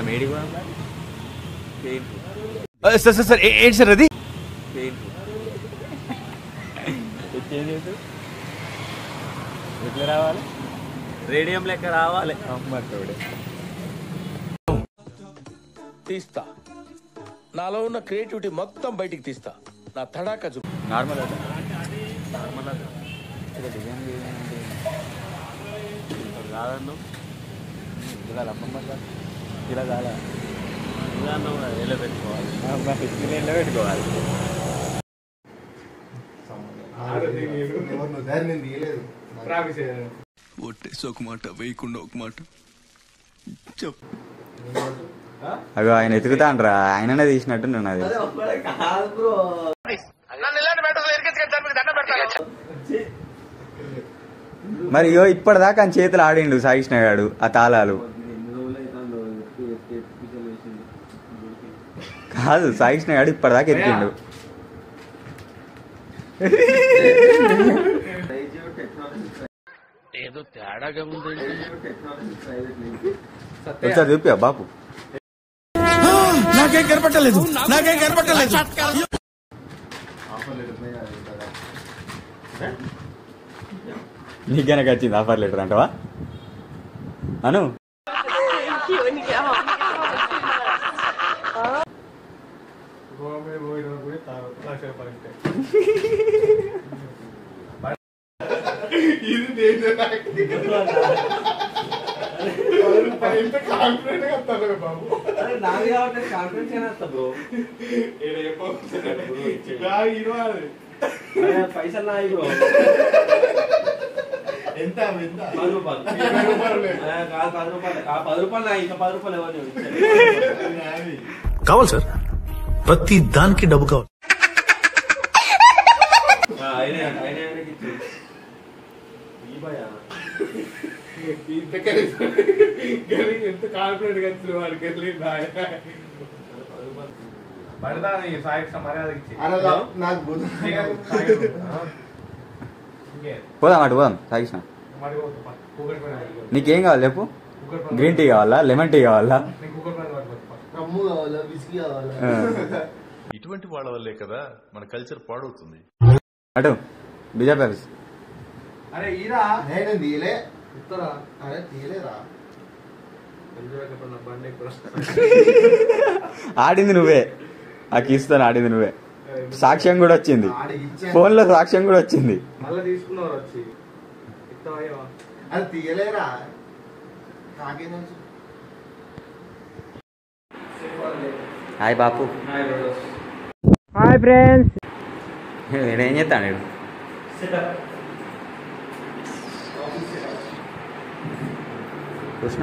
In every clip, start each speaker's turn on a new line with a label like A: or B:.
A: ఏడికి పోదాం sir sir sir ఏ- ఏంటి సార్ అది ఎట్లా రావాలి రేడియం లెక్క రావాలి అమ్మటోడే
B: తీస్తా నాలో ఉన్న క్రియేటివిటీ మొత్తం బయటికి తీస్తా నా తడాక చూ
A: నార్మల్ అదే నార్మల్ అదే ఇక్కడ డిజైన్ కాదన్ను ఇలా అమ్మమ్మ ఇలా కాదా ఇలా నువ్వు ఎలా పెట్టుకోవాలి ఇలా పెట్టుకోవాలి
C: ఒట్టేసి ఒక మాట వేయకుండా ఒక మాట చెప్పు
A: అగో ఆయన ఎతుకుతాండ్రా ఆయననే తీసినట్టు నేను అది మరి ఇగో ఇప్పటిదాకా ఆయన చేతులు ఆడిండు సాగిష్ణ గాడు ఆ తాళాలు కాదు సాగిష్ణ గాడు ఇప్పటిదాకా ఎత్తిండు
B: ఏదో తేడాగా ఉంది
A: ఒకసారి చూపి బాపు
C: నాకేం కనపట్టలేదు నాకేం కనపట్టలేదు
A: నీకేనక వచ్చింది ఆఫర్ లెటర్ అంటవా అను
D: ఎంత ఎంత పది రూపాయలు కాదు పది రూపాయలు ఆ పది రూపాయలు నా ఇంకా పది రూపాయలు ఎవరు
C: కావాలి సార్ ప్రతి దానికి డబ్బు కావాలి
D: ఆయన ఆయన ఆయనకి ఇచ్చి ఈ భయ
E: ఎంత కాన్ఫిడెంట్ గా వచ్చిన వాడికి వెళ్ళి పడదా సాయి మర్యాద ఇచ్చి
D: నాకు బుద్ధి
A: పోదాం అటు పోదాం సాగిష్ణ
E: మరి కూకట్ పైన
A: నీకేం కావాలి చెప్పు గ్రీన్ టీ కావాలా లెమన్ టీ కావాలా
E: కూకట్ పైన పట్టుకో
D: రమ్ము కావాలా విసిగి కావాలా
A: ఆ.
F: ఇటువంటి వాళ్ళ వల్లే కదా మన కల్చర్ పాడవుతుంది
A: అటు బిజెపి ఆఫీస్
E: అరే ఈరా
D: నేను తీయలే
E: ఉత్తరా
D: అరే తీయలేరా
E: బండి ఎక్కువ
A: ఆడింది నువ్వే ఆ కీస్తాను ఆడింది నువ్వే సాక్ష్యం కూడా వచ్చింది
D: ఆడికి ఇచ్చాను.
A: ఫోన్ లో సాక్ష్యం కూడా వచ్చింది
E: మళ్ళీ తీసుకున్నారు వచ్చి ఇస్తావా
D: అది తీయలేరా నాకేం తెలుసు
A: హాయ్ బాపు
G: హాయ్ ఫ్రెండ్స్
A: ఏం చేస్తాను నేను కృష్ణ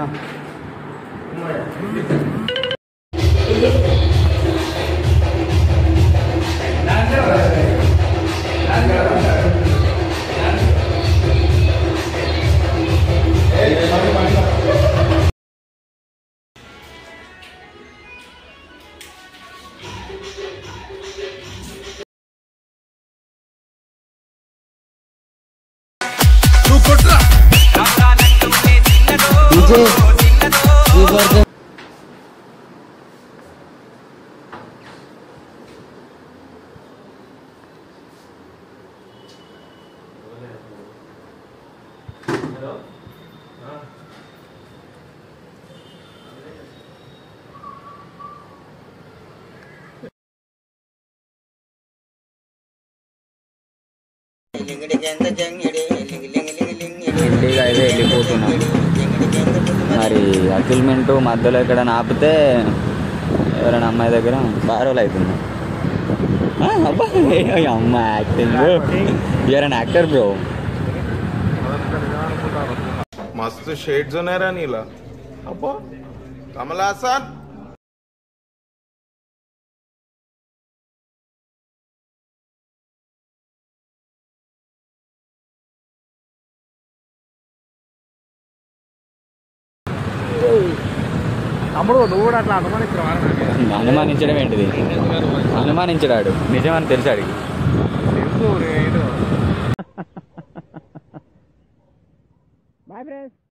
A: ఇంటికి అయితే వెళ్ళిపోతున్నాం మరి అగ్రిమెంట్ మధ్యలో ఎక్కడ ఆపితే ఎవరైనా అమ్మాయి దగ్గర బారోలు అవుతుంది ఆ, అబ్బా ఏ అమ్మ acting you're an actor bro
H: मस्त शेड जो नाही राणीला अप्पा कमला असा
E: తమ్ముడు నువ్వు కూడా అట్లా అనుమానిస్తున్నావు
A: అనుమానించడం ఏంటిది అనుమానించడాడు నిజమని తెలిసాడు
E: తెలుసు రే, ఏదో.
G: Bye friends